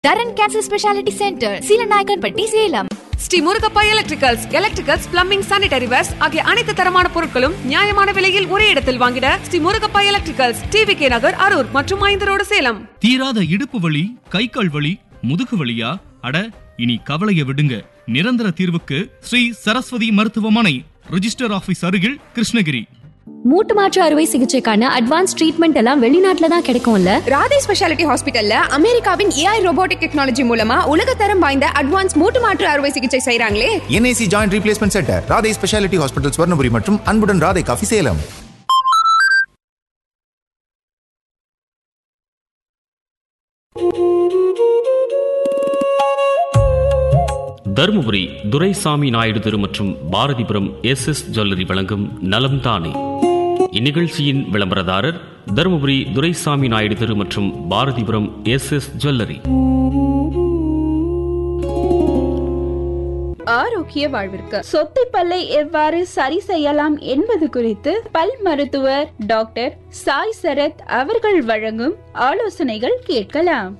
தரன் cancer speciality centre Seelanaickenpatti Salem Sri Murugappa electricals electricals plumbing sanitary wares ஆகிய அனைத்து தரமான பொருட்களும் நியாயமான விலையில் ஒரே இடத்தில் வாங்கிட Sri Murugappa electricals TV K Nagar Arur மற்றும் ஐந்தரோடு சேலம் தீராத இடுப்பு வலி கை கால் வலி முதுகு வலியா அட இனி கவலைய விடுங்க நிரந்தர தீர்வுக்கு ஸ்ரீ சரஸ்வதி மருத்துவமனை ரிஜிஸ்டர் ஆபீஸ் அருகில் கிருஷ்ணகிரி மூட்டு மாற்று அறுவை சிகிச்சைக்கான அட்வான்ஸ் ட்ரீட்மெண்ட் எல்லாம் வெளிநாட்டுல தான் கிடைக்கும்ல ராதே ஸ்பெஷாலிட்டி ஹாஸ்பிட்டல்ல அமெரிக்காவின் ஏஐ ரோபோட்டிக் டெக்னாலஜி மூலமா உலகத்தரம் வாய்ந்த அட்வான்ஸ் மூட்டு மாற்று அறுவை சிகிச்சை செய்றாங்களே NIC joint replacement centre Radhai speciality hospital Swarnapuri மற்றும் அன்புடன் ராதை காஃபி சேலம் தருமபுரி துரைசாமி நாயுடு தெரு மற்றும் பாரதிபுரம் எஸ் எஸ் ஜுவல்லரி வழங்கும் நலம் தானே இந்நிகழ்ச்சியின் விளம்பரதாரர் தருமபுரி துரைசாமி நாயுடு தெரு மற்றும் பாரதிபுரம் எஸ் எஸ் ஜுவல்லரி ஆரோக்கிய வாழ்விற்கு சொத்தை பல்லை எவ்வாறு சரி செய்யலாம் என்பது குறித்து பல் மருத்துவர் டாக்டர் சாய் சரத் அவர்கள் வழங்கும் ஆலோசனைகள் கேட்கலாம்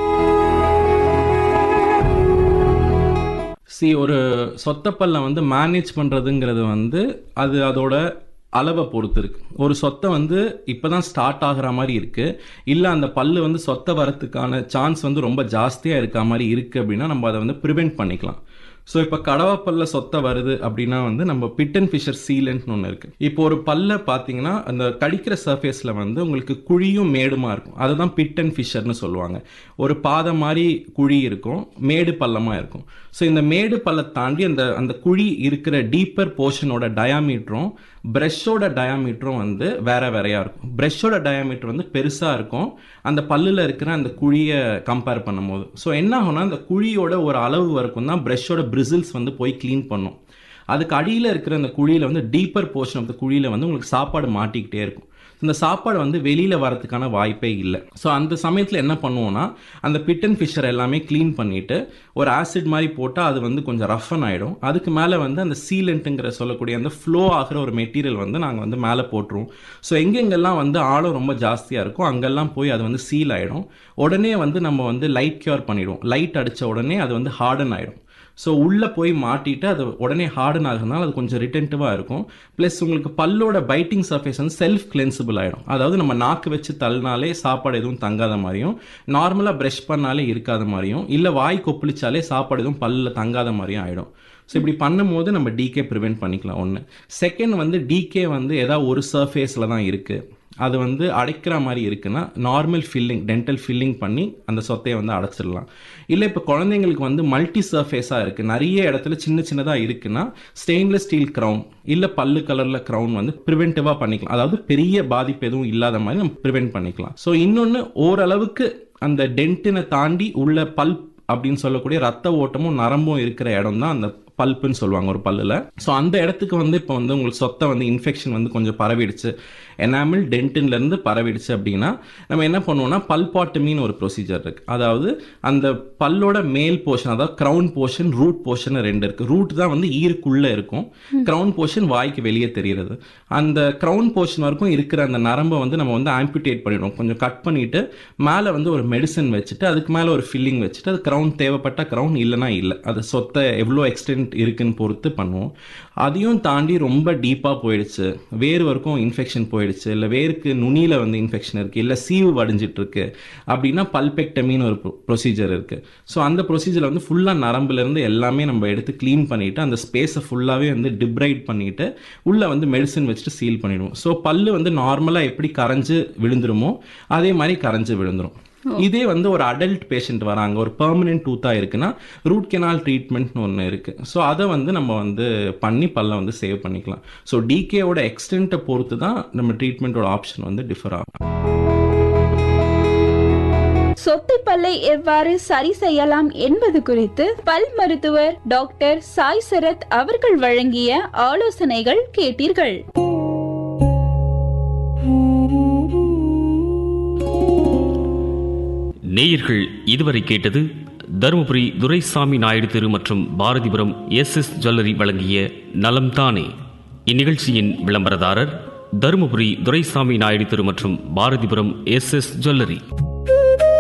சி ஒரு சொத்தப்பல்லை வந்து மேனேஜ் பண்ணுறதுங்கிறது வந்து அது அதோட அளவை பொறுத்து இருக்கு ஒரு சொத்தை வந்து இப்போ தான் ஸ்டார்ட் ஆகிற மாதிரி இருக்கு இல்லை அந்த பல்லு வந்து சொத்தை வரத்துக்கான சான்ஸ் வந்து ரொம்ப ஜாஸ்தியாக இருக்க மாதிரி இருக்கு அப்படின்னா நம்ம அதை வந்து ப்ரிவெண்ட் பண்ணிக்கலாம் ஸோ இப்போ கடவாப்பல்ல சொத்தை வருது அப்படின்னா வந்து நம்ம பிட் அண்ட் ஃபிஷர் சீலன்ட்னு ஒன்று இருக்குது இப்போ ஒரு பல்ல பார்த்தீங்கன்னா அந்த கடிக்கிற சர்ஃபேஸில் வந்து உங்களுக்கு குழியும் மேடுமா இருக்கும் அதுதான் பிட் அண்ட் ஃபிஷர்னு சொல்லுவாங்க ஒரு பாதை மாதிரி குழி இருக்கும் மேடு பள்ளமாக இருக்கும் ஸோ இந்த மேடு பல்லை தாண்டி அந்த அந்த குழி இருக்கிற டீப்பர் போர்ஷனோட டயாமீட்டரும் ப்ரெஷ்ஷோட டயாமீட்டரும் வந்து வேற வேறையா இருக்கும் ப்ரெஷ்ஷோட டயாமீட்டர் வந்து பெருசாக இருக்கும் அந்த பல்லில் இருக்கிற அந்த குழியை கம்பேர் பண்ணும்போது ஸோ என்ன ஆகும்னா அந்த குழியோட ஒரு அளவு வரைக்கும் தான் ப்ரெஷ்ஷோட பிரிசில்ஸ் வந்து போய் க்ளீன் பண்ணும் அதுக்கு அடியில் இருக்கிற அந்த குழியில் வந்து டீப்பர் போர்ஷன் ஆஃப் த குழியில் வந்து உங்களுக்கு சாப்பாடு மாட்டிக்கிட்டே இருக்கும் இந்த சாப்பாடு வந்து வெளியில் வரதுக்கான வாய்ப்பே இல்லை ஸோ அந்த சமயத்தில் என்ன பண்ணுவோம்னா அந்த பிட் அண்ட் ஃபிஷர் எல்லாமே க்ளீன் பண்ணிவிட்டு ஒரு ஆசிட் மாதிரி போட்டால் அது வந்து கொஞ்சம் ரஃபன் ஆகிடும் அதுக்கு மேலே வந்து அந்த சீலண்ட்டுங்கிற சொல்லக்கூடிய அந்த ஃப்ளோ ஆகிற ஒரு மெட்டீரியல் வந்து நாங்கள் வந்து மேலே போட்டுருவோம் ஸோ எங்கெங்கெல்லாம் வந்து ஆழம் ரொம்ப ஜாஸ்தியாக இருக்கும் அங்கெல்லாம் போய் அது வந்து சீல் ஆகிடும் உடனே வந்து நம்ம வந்து லைட் க்யூர் பண்ணிடுவோம் லைட் அடித்த உடனே அது வந்து ஹார்டன் ஆகிடும் ஸோ உள்ளே போய் மாட்டிட்டு அது உடனே ஹார்டன் ஆகுறதுனால அது கொஞ்சம் ரிட்டன்டிவாக இருக்கும் ப்ளஸ் உங்களுக்கு பல்லோட பைட்டிங் சர்ஃபேஸ் வந்து செல்ஃப் கிளென்சிபிள் ஆகிடும் அதாவது நம்ம நாக்கு வச்சு தள்ளினாலே சாப்பாடு எதுவும் தங்காத மாதிரியும் நார்மலாக ப்ரஷ் பண்ணாலே இருக்காத மாதிரியும் இல்லை வாய் கொப்பளிச்சாலே சாப்பாடு எதுவும் பல்லில் தங்காத மாதிரியும் ஆகிடும் ஸோ இப்படி பண்ணும்போது நம்ம டிகே ப்ரிவெண்ட் பண்ணிக்கலாம் ஒன்று செகண்ட் வந்து டிகே வந்து ஏதாவது ஒரு சர்ஃபேஸில் தான் இருக்குது அது வந்து அடைக்கிற மாதிரி இருக்குன்னா நார்மல் ஃபில்லிங் டென்டல் ஃபில்லிங் பண்ணி அந்த சொத்தையை வந்து அடைச்சிடலாம் இல்லை இப்போ குழந்தைங்களுக்கு வந்து மல்டி சர்ஃபேஸாக இருக்குது நிறைய இடத்துல சின்ன சின்னதாக இருக்குன்னா ஸ்டெயின்லெஸ் ஸ்டீல் க்ரௌன் இல்லை பல்லு கலரில் க்ரௌன் வந்து ப்ரிவென்டிவாக பண்ணிக்கலாம் அதாவது பெரிய பாதிப்பு எதுவும் இல்லாத மாதிரி நம்ம ப்ரிவென்ட் பண்ணிக்கலாம் ஸோ இன்னொன்று ஓரளவுக்கு அந்த டென்ட்டினை தாண்டி உள்ள பல் அப்படின்னு சொல்லக்கூடிய ரத்த ஓட்டமும் நரம்பும் இருக்கிற இடம் தான் அந்த பல்ப்புன்னு சொல்லுவாங்க ஒரு பல்லில் ஸோ அந்த இடத்துக்கு வந்து இப்போ வந்து உங்களுக்கு சொத்தை வந்து இன்ஃபெக்ஷன் வந்து கொஞ்சம் பரவிடுச்சு எனாமல் டென்டின்லேருந்து பரவிடுச்சு அப்படின்னா நம்ம என்ன பண்ணுவோம்னா பல்பாட்டமின்னு ஒரு ப்ரொசீஜர் இருக்குது அதாவது அந்த பல்லோட மேல் போர்ஷன் அதாவது க்ரௌன் போர்ஷன் ரூட் போர்ஷன் ரெண்டு இருக்குது ரூட் தான் வந்து ஈருக்குள்ளே இருக்கும் க்ரௌன் போர்ஷன் வாய்க்கு வெளியே தெரிகிறது அந்த க்ரௌன் போர்ஷன் வரைக்கும் இருக்கிற அந்த நரம்பை வந்து நம்ம வந்து ஆம்பிடேட் பண்ணிடுவோம் கொஞ்சம் கட் பண்ணிவிட்டு மேலே வந்து ஒரு மெடிசன் வச்சுட்டு அதுக்கு மேலே ஒரு ஃபில்லிங் வச்சுட்டு அது க்ரௌன் தேவைப்பட்ட க்ரௌன் இல்லைனா இல்லை அது சொத்தை எவ்வளோ எக்ஸ்டென்ட் இருக்குன்னு பொறுத்து பண்ணுவோம் அதையும் தாண்டி ரொம்ப டீப்பாக போயிடுச்சு வேறு வரைக்கும் இன்ஃபெக்ஷன் போயிடுச்சு இல்லை வேருக்கு நுனியில் வந்து இன்ஃபெக்ஷன் இருக்குது இல்லை சீவு வடிஞ்சிட்டு இருக்கு அப்படின்னா பல்பெக்டமின்னு ஒரு ப்ரொசீஜர் இருக்குது ஸோ அந்த ப்ரொசீஜரில் வந்து ஃபுல்லாக நரம்புலேருந்து எல்லாமே நம்ம எடுத்து க்ளீன் பண்ணிவிட்டு அந்த ஸ்பேஸை ஃபுல்லாகவே வந்து டிப்ரைட் பண்ணிவிட்டு உள்ளே வந்து மெடிசன் வச்சுட்டு சீல் பண்ணிடுவோம் ஸோ பல்லு வந்து நார்மலாக எப்படி கரைஞ்சு விழுந்துருமோ அதே மாதிரி கரைஞ்சு விழுந்துரும் இதே வந்து ஒரு அடல்ட் பேஷண்ட் வராங்க ஒரு பெர்மனெண்ட் டூத்தாக இருக்குன்னா ரூட் கெனால் ட்ரீட்மெண்ட்னு ஒன்று இருக்குது ஸோ அதை வந்து நம்ம வந்து பண்ணி பல்ல வந்து சேவ் பண்ணிக்கலாம் ஸோ டிகேவோட எக்ஸ்டென்ட்டை பொறுத்து தான் நம்ம ட்ரீட்மெண்ட்டோட ஆப்ஷன் வந்து டிஃபர் ஆகும் சொத்தை பல்லை எவ்வாறு சரி செய்யலாம் என்பது குறித்து பல் மருத்துவர் டாக்டர் சாய் சரத் அவர்கள் வழங்கிய ஆலோசனைகள் கேட்டீர்கள் நேயர்கள் இதுவரை கேட்டது தருமபுரி துரைசாமி நாயுடு தெரு மற்றும் பாரதிபுரம் எஸ் எஸ் ஜுவல்லரி வழங்கிய நலம் தானே இந்நிகழ்ச்சியின் விளம்பரதாரர் தருமபுரி துரைசாமி நாயுடு தெரு மற்றும் பாரதிபுரம் எஸ் எஸ் ஜுவல்லரி